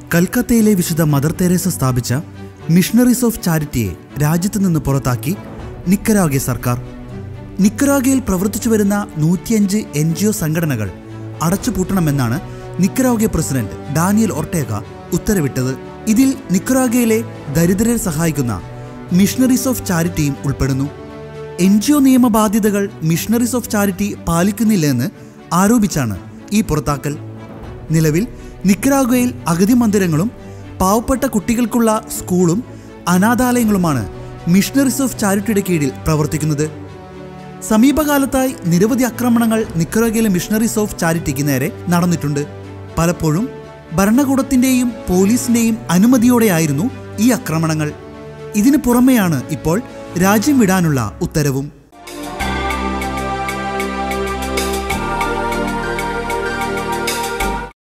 കൽക്കത്തയിലെ വിശുദ്ധ Mother Teresa സ്ഥാപിച്ച missionaries of ചാരിറ്റിയെ രാജ്യത്ത് നിന്ന് പുറത്താക്കി നിക്കരാഗെ സർക്കാർ നിക്കരാഗയിൽ പ്രവർത്തിച്ചു വരുന്ന നൂറ്റിയഞ്ച് എൻ ജി ഒ സംഘടനകൾ അടച്ചുപൂട്ടണമെന്നാണ് നിക്കരാഗെ പ്രസിഡന്റ് ഡാനിയൽ ഒർട്ടേഗ ഉത്തരവിട്ടത് ഇതിൽ നിക്കരാഗയിലെ ദരിദ്രരെ സഹായിക്കുന്ന മിഷണറീസ് ഓഫ് ചാരിറ്റിയും ഉൾപ്പെടുന്നു എൻ ജി ഒ നിയമ ബാധ്യതകൾ മിഷണറീസ് ഓഫ് ചാരിറ്റി പാലിക്കുന്നില്ലെന്ന് ആരോപിച്ചാണ് ഈ പുറത്താക്കൽ നിലവിൽ നിക്കരാഗോയിൽ അഗതി മന്ദിരങ്ങളും പാവപ്പെട്ട കുട്ടികൾക്കുള്ള സ്കൂളും അനാഥാലയങ്ങളുമാണ് മിഷണറീസ് ഓഫ് ചാരിറ്റിയുടെ കീഴിൽ പ്രവർത്തിക്കുന്നത് സമീപകാലത്തായി നിരവധി ആക്രമണങ്ങൾ നിക്കരാഗയിലെ മിഷണറീസ് ഓഫ് ചാരിറ്റിക്ക് നേരെ നടന്നിട്ടുണ്ട് പലപ്പോഴും ഭരണകൂടത്തിന്റെയും പോലീസിന്റെയും അനുമതിയോടെയായിരുന്നു ഈ ആക്രമണങ്ങൾ ഇതിനു പുറമെയാണ് ഇപ്പോൾ രാജ്യം വിടാനുള്ള ഉത്തരവും